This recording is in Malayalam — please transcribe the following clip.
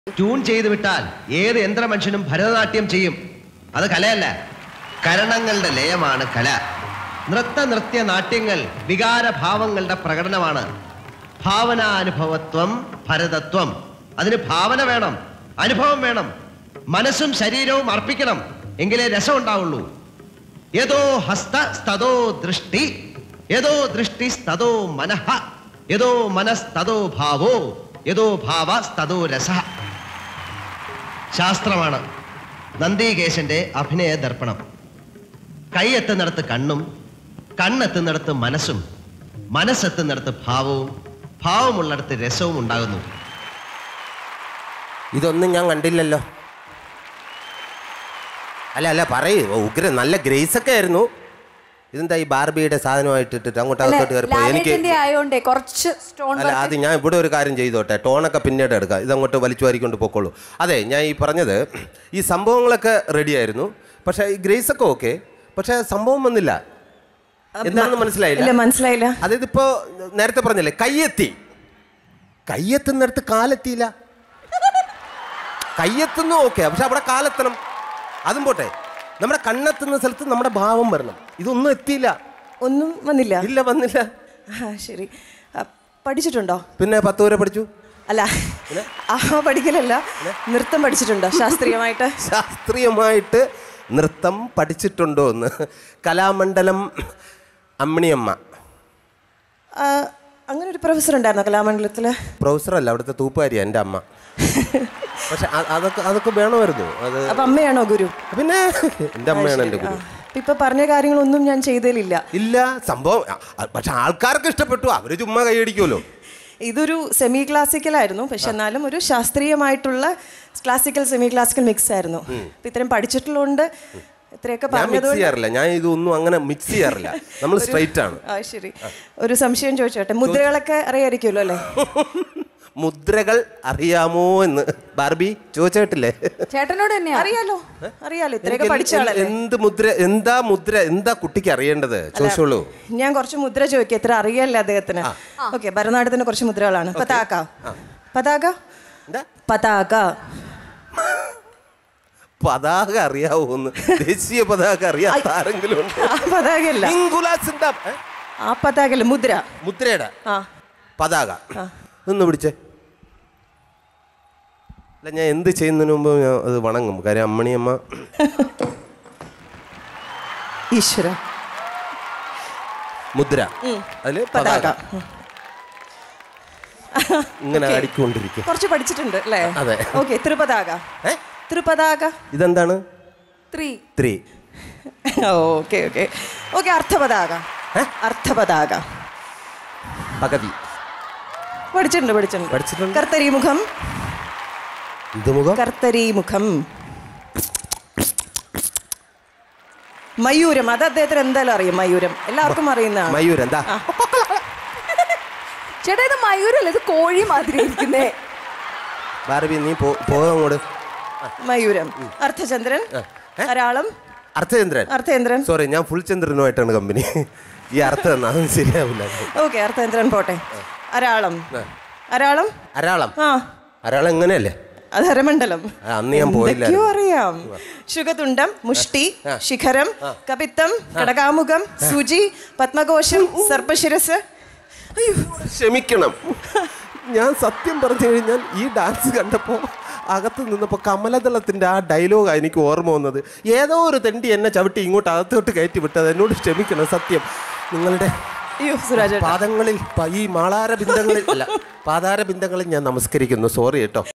ട്യൂൺ ചെയ്ത് വിട്ടാൽ ഏത് യന്ത്രമനുഷ്യനും ഭരതനാട്യം ചെയ്യും അത് കലയല്ല കരണങ്ങളുടെ ലയമാണ് കല നൃത്ത നൃത്യ നാട്യങ്ങൾ വികാരഭാവങ്ങളുടെ പ്രകടനമാണ് ഭാവനാനുഭവത്വം ഭരതത്വം അതിന് ഭാവന വേണം അനുഭവം വേണം മനസ്സും ശരീരവും അർപ്പിക്കണം എങ്കിലേ രസം ഉണ്ടാവുള്ളൂ യതോ ഹസ്ത സ്തതോ ദൃഷ്ടി യതോ ദൃഷ്ടി സ്തതോ മനഃ യതോ മനസ്തതോ ഭാവോ യതോ ഭാവ സ്തതോ രസ ശാസ്ത്രമാണ് നന്ദികേശന്റെ അഭിനയ ദർപ്പണം കൈയെത്തുന്നിടത്ത് കണ്ണും കണ്ണെത്തുന്നിടത്ത് മനസ്സും മനസ്സെത്തുന്നിടത്ത് ഭാവവും ഭാവമുള്ളിടത്ത് രസവും ഉണ്ടാകുന്നു ഇതൊന്നും ഞാൻ കണ്ടില്ലല്ലോ അല്ല അല്ല പറയൂ ഉഗ്ര നല്ല ഗ്രേസ് ഒക്കെ ആയിരുന്നു ഇതെന്താ ഈ ബാർബിയുടെ സാധനമായിട്ട് ഇട്ടിട്ട് അങ്ങോട്ട് അകത്തോട്ട് കയറിപ്പോയി എനിക്ക് ലാലേട്ടന്റെ ആയോണ്ടേ കുറച്ച് സ്റ്റോൺ അല്ല അത് ഞാൻ ഇവിടെ ഒരു കാര്യം ചെയ്തോട്ടെ ടോണൊക്കെ പിന്നീട് എടുക്കാം ഇതങ്ങോട്ട് വലിച്ചു വാരിക്കൊണ്ട് പൊക്കോളൂ അതെ ഞാൻ ഈ പറഞ്ഞത് ഈ സംഭവങ്ങളൊക്കെ റെഡി ആയിരുന്നു പക്ഷേ ഈ ഗ്രേസ് ഒക്കെ ഓക്കെ പക്ഷേ സംഭവം വന്നില്ല എന്താണെന്ന് മനസ്സിലായില്ല ഇല്ല മനസ്സിലായില്ല അതായത് ഇപ്പോ നേരത്തെ പറഞ്ഞില്ലേ കയ്യെത്തി കയ്യെത്തുന്നിടത്ത് കാലെത്തിയില്ല കയ്യെത്തുന്നു ഓക്കെ പക്ഷെ അവിടെ കാലെത്തണം അതും പോട്ടെ നമ്മുടെ കണ്ണെത്തുന്ന സ്ഥലത്ത് നമ്മുടെ ഭാവം വരണം ഇതൊന്നും എത്തിയില്ല ഒന്നും വന്നില്ല ഇല്ല വന്നില്ല ആ, ശരി ആ, പഠിച്ചിട്ടുണ്ടോ പിന്നെ പത്ത് വരെ പഠിച്ചു അല്ല ആ പഠിക്കലല്ല നൃത്തം പഠിച്ചിട്ടുണ്ടോ ശാസ്ത്രീയമായിട്ട് ശാസ്ത്രീയമായിട്ട് നൃത്തം പഠിച്ചിട്ടുണ്ടോ എന്ന് കലാമണ്ഡലം അമ്മിണിയമ്മ ആ, അങ്ങനെ ഒരു പ്രൊഫസർ ഉണ്ടായിരുന്നോ കലാമണ്ഡലത്തില് പ്രൊഫസറല്ല അവിടുത്തെ തൂപ്പുകാരിയാണ് എൻ്റെ അമ്മ പക്ഷെ അ- അതൊക്കെ അതൊക്കെ വേണമായിരുന്നു അത് അപ്പൊ അമ്മയാണോ ഗുരു പിന്നെ എൻ്റെ അമ്മയാണ് എൻ്റെ ആ, ഗുരു അപ്പൊ ഇപ്പൊ പറഞ്ഞ കാര്യങ്ങളൊന്നും ഞാൻ ചെയ്തതിലില്ല ഇല്ല സംഭവം അ- അ- പക്ഷെ ആൾക്കാർക്ക് ഇഷ്ടപ്പെട്ടു അവര് ചുമ്മാ കൈയടിക്കുമല്ലോ ഇതൊരു സെമി ക്ലാസിക്കൽ ആയിരുന്നു പക്ഷെ എന്നാലും ഒരു ശാസ്ത്രീയമായിട്ടുള്ള ക്ലാസിക്കൽ സെമി ക്ലാസിക്കൽ മിക്സ് ആയിരുന്നു അപ്പൊ ഇത്രയും പഠിച്ചിട്ടുള്ളതുകൊണ്ട് ഇത്രയൊക്കെ ഞാൻ മിക്സ് പറഞ്ഞതുകൊണ്ട് ചെയ്യാറില്ല ഞാൻ ഇതൊന്നും അങ്ങനെ മിക്സ് ചെയ്യാറില്ല നമ്മൾ സ്ട്രൈറ്റ് ആണ് ആ ശരി ഒരു സംശയം ചോദിച്ചോട്ടെ മുദ്രകളൊക്കെ അറിയായിരിക്കുമല്ലോ അല്ലേ മുദ്രകൾ അറിയാമോ എന്ന് ബാർബി ചോദിച്ചിട്ടില്ലേ ചേട്ടനോട് തന്നെയാ അറിയാലോ അറിയാലോ ഇത്രയൊക്കെ എനിക്ക് പഠിച്ച എന്ത് ആളല്ലേ എന്ത് മുദ്ര എന്താ മുദ്ര എന്താ കുട്ടിക്ക് അറിയേണ്ടത് ചോദിച്ചോളൂ ഞാൻ കുറച്ച് മുദ്ര ചോദിക്കാം ഇത്ര അറിയാല്ല അദ്ദേഹത്തിന് ഓക്കെ ഭരതനാട്യത്തിന് കുറച്ച് മുദ്രകളാണ് പതാക പതാക എന്താ പതാക പതാക അറിയാവോന്ന് ദേശീയ പതാക അറിയാത്ത ആരെങ്കിലും ഉണ്ട് ആ പതാകയല്ല ഇംഗുലാസിന്റെ ഏ? ആ പതാകല്ല മുദ്ര മുദ്രയുടെ ആ പതാക ഒന്ന് പിടിച്ചേ അല്ല ഞാൻ എന്ത് ചെയ്യുന്നതിന് മുമ്പ് ഞാൻ അത് വണങ്ങും കാര്യം അമ്മണിയമ്മ ഈശ്വര മുദ്ര അതില് പതാക പതാക ഇങ്ങനെ അടിക്കൊണ്ടിരിക്കും കുറച്ച് പഠിച്ചിട്ടുണ്ട് അല്ലേ അതെ. ഓക്കെ ത്രിപതാക ഏ? ത്രിപതാക ഇതെന്താണ് three three okay okay okay അർത്ഥപതാക ഏ? അർത്ഥപതാക പകുതി പഠിച്ചിട്ടുണ്ട് പഠിച്ചിട്ടുണ്ട് പഠിച്ചിട്ടുണ്ട്. കർത്തരീമുഖം ഇത് മുഖം കർത്തരീമുഖം മയൂരം അത് അദ്ദേഹത്തിന് എന്തായാലും അറിയും മയൂരം എല്ലാവർക്കും അറിയുന്നതാണ് മയൂർ എന്താ ചേട്ടാ ഇത് മയൂരല്ല ഇത് കോഴി മാതിരി ഇരിക്കുന്നേ ബാർബി നീ പോ പോകാൻ അങ്ങോട്ട് മയൂരം അർത്ഥചന്ദ്രൻ ധാരാളം അർത്ഥചന്ദ്രൻ അർത്ഥചന്ദ്രൻ സോറി ഞാൻ ഫുൾ ചന്ദ്രനുമായിട്ടാണ് കമ്പനി ഈ അർത്ഥം എന്നാ അതൊന്നും ശരിയാവില്ല ഓക്കെ അർത്ഥചന്ദ്രൻ പോട്ടെ അരാളം അരാളം അരാളം ആ അരാളം എങ്ങനെയല്ലേ അത് ഹരമണ്ഡലം ആ, അന്ന് ഞാൻ പോയില്ലായിരുന്നു. എന്തൊക്കെയോ അറിയാം ശുഖതുണ്ടം മുഷ്ടി ശിഖരം കപിത്തം കടകാമുഖം സുചി പത്മകോശം സർപ്പശിരസ് അയ്യോ ക്ഷമിക്കണം ഞാൻ സത്യം പറഞ്ഞു കഴിഞ്ഞാൽ ഈ ഡാൻസ് കണ്ടപ്പോൾ അകത്ത് നിന്നപ്പോൾ കമലദളത്തിൻ്റെ ആ ഡയലോഗാണ് എനിക്ക് ഓർമ്മ വന്നത് ഏതോ ഒരു തെണ്ടി എന്നെ ചവിട്ടി ഇങ്ങോട്ട് അകത്തോട്ട് കയറ്റി വിട്ടത് എന്നോട് ക്ഷമിക്കണം സത്യം നിങ്ങളുടെ അയ്യോ സുരാജ് പാദങ്ങളിൽ പ- ഈ മാളാര ബിന്ദങ്ങളിൽ അല്ല പാതാര ബിന്ദങ്ങളിൽ ഞാൻ നമസ്കരിക്കുന്നു സോറി കേട്ടോ